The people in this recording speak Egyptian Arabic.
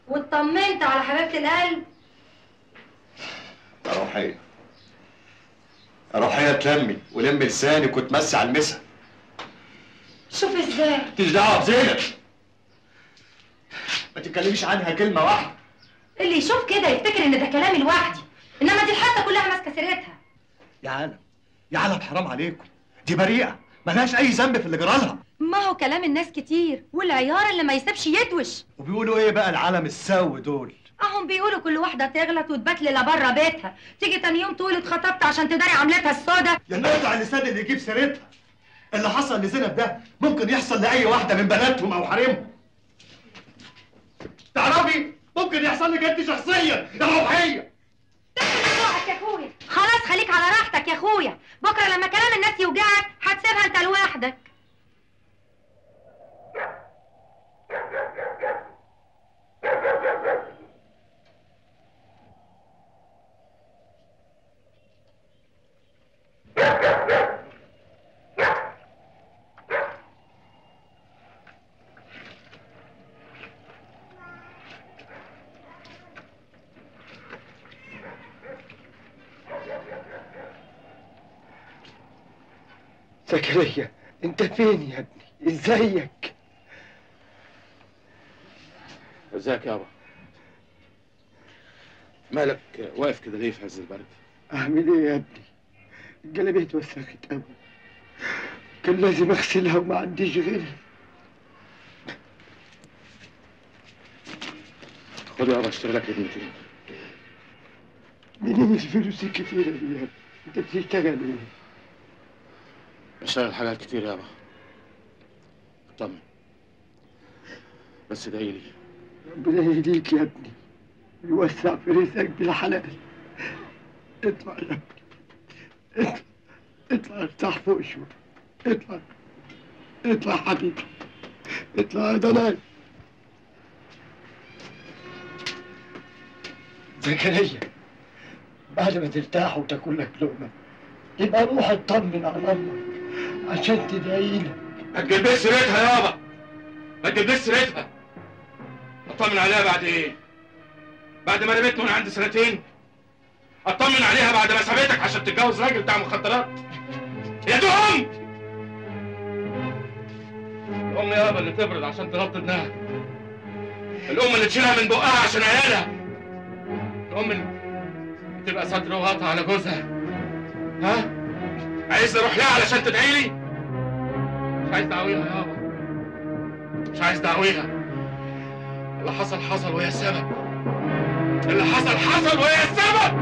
واطمنت على حبيبه القلب يا روحية يا روحية تلمي ولمي لسانك وتمسي على المسا شوف ازاي مالكيش دعوة بزينب ما تتكلميش عنها كلمة واحدة اللي يشوف كده يفتكر ان ده كلامي لوحدي انما دي الحته كلها ماسكه سيرتها يا عالم يا عالم حرام عليكم دي بريئة ملهاش أي ذنب في اللي جرالها ما هو كلام الناس كتير والعيار اللي ما يسيبش يدوش وبيقولوا إيه بقى العالم السو دول اهم بيقولوا كل واحده تغلط وتبات ليله بره بيتها تيجي تاني يوم تقول اتخطبت عشان تداري عملتها السودا يا نقطع اللسان اللي يجيب سيرتها اللي حصل لزينب ده ممكن يحصل لأي واحدة من بناتهم أو حريمهم تعرفي ممكن يحصل لك أنت شخصيا يا روحية روحك يا اخويا خلاص خليك على راحتك يا اخويا بكره لما كلام الناس يوجعك هتسيبها انت لوحدك زكريا انت فين يا ابني ازيك ازيك يابا مالك واقف كده ليه في عز البرد اعمل ايه يا ابني الجلابيه اتوسخت قوي كان لازم اغسلها وما عنديش غيرها خد يابا اشتري لك ابنتين منين الفلوس الكتيره دي يا ابني انت بتشتغل ايه بشتغل حاجات كتير يابا اطمن بس ادعي لي ربنا يهديك يا ابني ويوسع في رزقك بالحلال اطلع يا ابني اطلع اطلع ارتاح فوق شوي اطلع اطلع حبيبي اطلع يا ضلال زكريا بعد ما ترتاح وتاكل لك لقمه يبقى روح اطمن على امك عشان تدعي لك ما تجيبش سيرتها يابا ما تجيبش سيرتها اطمن عليها بعد ايه بعد ما رميت من عندي سنتين اطمن عليها بعد ما سابتك عشان تتجوز راجل بتاع مخدرات يا دي ام الام يابا اللي تبرد عشان تغطي ابنها الام اللي تشيلها من بقها عشان عيالها الام اللي تبقى ستر وغطا على جوزها ها عايز اروح لها علشان تدعي لي مش عايز دعويها يابا مش عايز دعويها اللي حصل حصل وهي السبب اللي حصل حصل وهي السبب